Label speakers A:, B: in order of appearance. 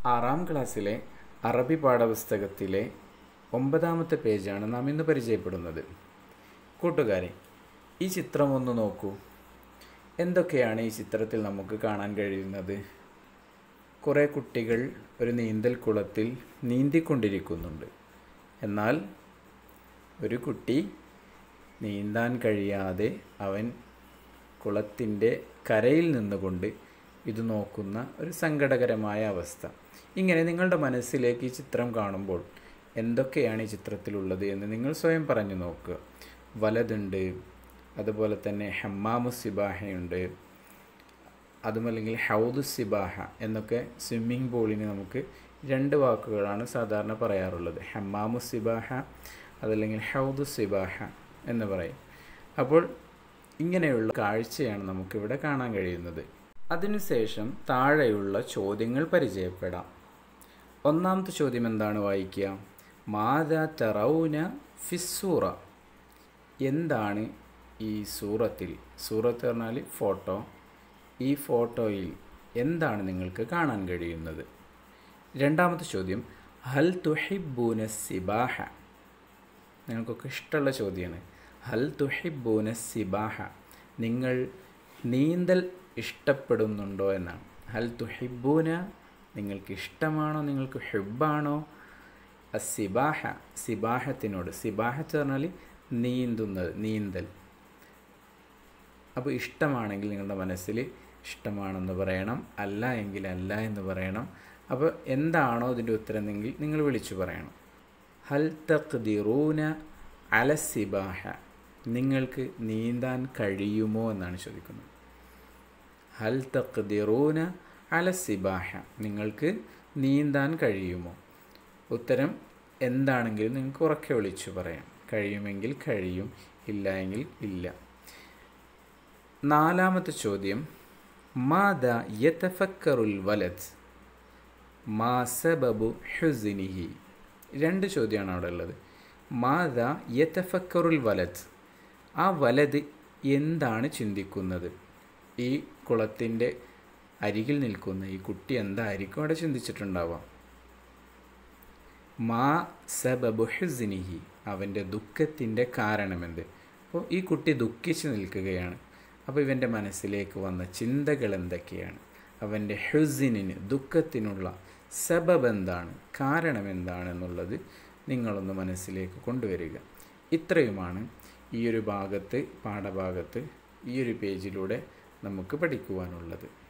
A: ആറാം ക്ലാസ്സിലെ അറബി പാഠപുസ്തകത്തിലെ ഒമ്പതാമത്തെ പേജാണ് നാം ഇന്ന് പരിചയപ്പെടുന്നത് കൂട്ടുകാരെ ഈ ചിത്രം ഒന്ന് നോക്കൂ എന്തൊക്കെയാണ് ഈ ചിത്രത്തിൽ നമുക്ക് കാണാൻ കഴിയുന്നത് കുറേ കുട്ടികൾ ഒരു നീന്തൽ കുളത്തിൽ നീന്തിക്കൊണ്ടിരിക്കുന്നുണ്ട് എന്നാൽ ഒരു കുട്ടി നീന്താൻ കഴിയാതെ അവൻ കുളത്തിൻ്റെ കരയിൽ നിന്നുകൊണ്ട് ഇത് നോക്കുന്ന ഒരു സങ്കടകരമായ അവസ്ഥ ഇങ്ങനെ നിങ്ങളുടെ മനസ്സിലേക്ക് ഈ ചിത്രം കാണുമ്പോൾ എന്തൊക്കെയാണ് ഈ ചിത്രത്തിലുള്ളത് എന്ന് നിങ്ങൾ സ്വയം പറഞ്ഞു നോക്കുക വലതുണ്ട് അതുപോലെ തന്നെ ഹമ്മാമു സിബാഹയുണ്ട് അതുമല്ലെങ്കിൽ ഹൗദു സിബാഹ എന്നൊക്കെ സ്വിമ്മിംഗ് പൂളിന് നമുക്ക് രണ്ട് വാക്കുകളാണ് സാധാരണ പറയാറുള്ളത് ഹമ്മാമു സിബാഹ അതല്ലെങ്കിൽ ഹൗദു സിബാഹ എന്ന് പറയും അപ്പോൾ ഇങ്ങനെയുള്ള കാഴ്ചയാണ് നമുക്കിവിടെ കാണാൻ കഴിയുന്നത് അതിനുശേഷം താഴെയുള്ള ചോദ്യങ്ങൾ പരിചയപ്പെടാം ഒന്നാമത്തെ ചോദ്യം എന്താണ് വായിക്കുക മാത തെറൗന ഫിസൂറ എന്താണ് ഈ സൂറത്തിൽ സൂറത്ത് പറഞ്ഞാൽ ഫോട്ടോ ഈ ഫോട്ടോയിൽ എന്താണ് നിങ്ങൾക്ക് കാണാൻ കഴിയുന്നത് രണ്ടാമത്തെ ചോദ്യം ഹൽ തുഹിബൂന സിബാഹ നിങ്ങൾക്കൊക്കെ ഇഷ്ടമുള്ള ചോദ്യമാണ് ഹൽ തുഹിബൂന സിബാഹ നിങ്ങൾ നീന്തൽ ഇഷ്ടപ്പെടുന്നുണ്ടോ എന്നാണ് ഹൽ തുഹിബൂന നിങ്ങൾക്ക് ഇഷ്ടമാണോ നിങ്ങൾക്ക് ഹെബാണോ സിബാഹ സിബാഹത്തിനോട് സിബാഹത്ത് പറഞ്ഞാൽ നീന്തുന്നത് നീന്തൽ അപ്പോൾ ഇഷ്ടമാണെങ്കിൽ നിങ്ങളുടെ മനസ്സിൽ ഇഷ്ടമാണെന്ന് പറയണം അല്ല എങ്കിൽ അല്ല എന്ന് പറയണം അപ്പോൾ എന്താണോ ഇതിൻ്റെ ഉത്തരമെങ്കിൽ നിങ്ങൾ വിളിച്ചു പറയണം ഹൽ തഖ്ദിറൂന അല സിബാഹ നിങ്ങൾക്ക് നീന്താൻ കഴിയുമോ എന്നാണ് ചോദിക്കുന്നത് ഹൽ തഖ്ദിറൂന അല സിബാഹ നിങ്ങൾക്ക് നീന്താൻ കഴിയുമോ ഉത്തരം എന്താണെങ്കിലും നിങ്ങൾക്ക് ഉറക്കെ വിളിച്ചു പറയാം കഴിയുമെങ്കിൽ കഴിയും ഇല്ല എങ്കിൽ ഇല്ല നാലാമത്തെ ചോദ്യം മാത യതഫക്കറുൽ വലത് മാ സബബു ഹുസിനിഹി രണ്ട് ചോദ്യമാണ് അവിടെ ഉള്ളത് മാത യതഫക്കറുൽ വലത് ആ വലത് എന്താണ് ചിന്തിക്കുന്നത് ഈ കുളത്തിൻ്റെ അരികിൽ നിൽക്കുന്ന ഈ കുട്ടി എന്തായിരിക്കും അവിടെ ചിന്തിച്ചിട്ടുണ്ടാവാം മാ സബബു ഹുസിനിഹി അവൻ്റെ ദുഃഖത്തിൻ്റെ കാരണമെന്ത് അപ്പോൾ ഈ കുട്ടി ദുഃഖിച്ച് നിൽക്കുകയാണ് അപ്പോൾ ഇവൻ്റെ മനസ്സിലേക്ക് വന്ന ചിന്തകൾ എന്തൊക്കെയാണ് അവൻ്റെ ഹുസിനിന് ദുഃഖത്തിനുള്ള സബബ് എന്താണ് കാരണം എന്താണെന്നുള്ളത് നിങ്ങളൊന്ന് മനസ്സിലേക്ക് കൊണ്ടുവരിക ഇത്രയുമാണ് ഈ ഒരു ഭാഗത്ത് പാഠഭാഗത്ത് ഈ ഒരു പേജിലൂടെ നമുക്ക് പഠിക്കുവാനുള്ളത്